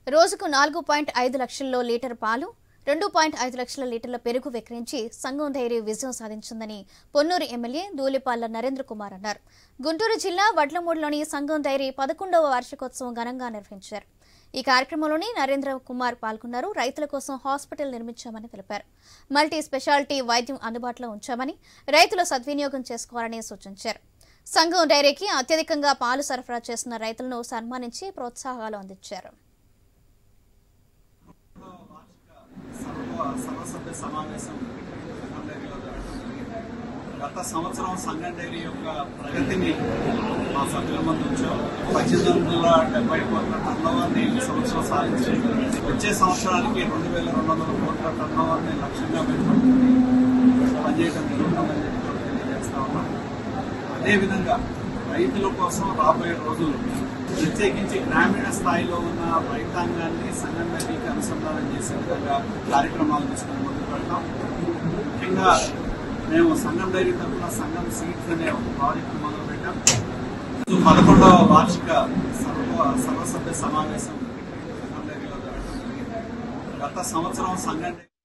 రోజుకు నాలుగు పాయింట్ ఐదు లక్షల్లో లీటర్ పాలు రెండు పాయింట్ ఐదు లక్షల లీటర్ల పెరుగు విక్రయించి సంఘం ధైర్య విజయం సాధించిందని పొన్నూరు ఎమ్మెల్యే దూలిపాళ్ల నరేంద్ర కుమార్ అన్నారు గుంటూరు జిల్లా వడ్లమూడులోని సంఘం ధైర్య పదకొండవ వార్షికోత్సవం ఘనంగా నిర్వహించారు ఈ కార్యక్రమంలోని నరేంద్ర కుమార్ పాల్గొన్నారు రైతుల కోసం హాస్పిటల్ నిర్మించామని తెలిపారు మల్టీ స్పెషాలిటీ వైద్యం అందుబాటులో ఉంచామని రైతులు సద్వినియోగం చేసుకోవాలని సూచించారు సంఘం డైరీకి అత్యధికంగా పాలు సరఫరా చేస్తున్న రైతులను సన్మానించి ప్రోత్సాహాలు అందించారు సర్వ సర్వసభ్య సమావేశం సంఘం డైరీలో జరగడం జరిగింది గత సంవత్సరం సంఘం డైరీ యొక్క ప్రగతిని మా సభ్యుల ముందు ఉంచాం పద్దెనిమిది వందల డెబ్బై కోట్ల టర్నోవర్ని ఈ సంవత్సరం సాధించడం జరిగింది వచ్చే సంవత్సరానికి రెండు వేల రెండు వందల కోట్ల టర్నోవర్ని లక్ష్యంగా పెట్టుకుని పనిచేయడం జరుగుతుందని చెప్పి కూడా తెలియజేస్తా ఉన్నాం అదేవిధంగా రైతుల కోసం రాబోయే రోజులు ప్రత్యేకించి గ్రామీణ స్థాయిలో ఉన్న రైతాంగాన్ని సంఘం నదికి అనుసంధానం చేసే విధంగా కార్యక్రమాలు తీసుకుని ముందుకు వెళ్తాం ముఖ్యంగా మేము సంఘం డైరీ తరఫున సంఘం సీడ్స్ అనే ఒక ప్రాజెక్ట్ మొదలు పెట్టాం ఇది పదకొండవ వార్షిక సర్వ సర్వసభ్య సమావేశం సంఘం డైరీలో జరగడం జరిగింది గత సంవత్సరం సంఘం డైరీ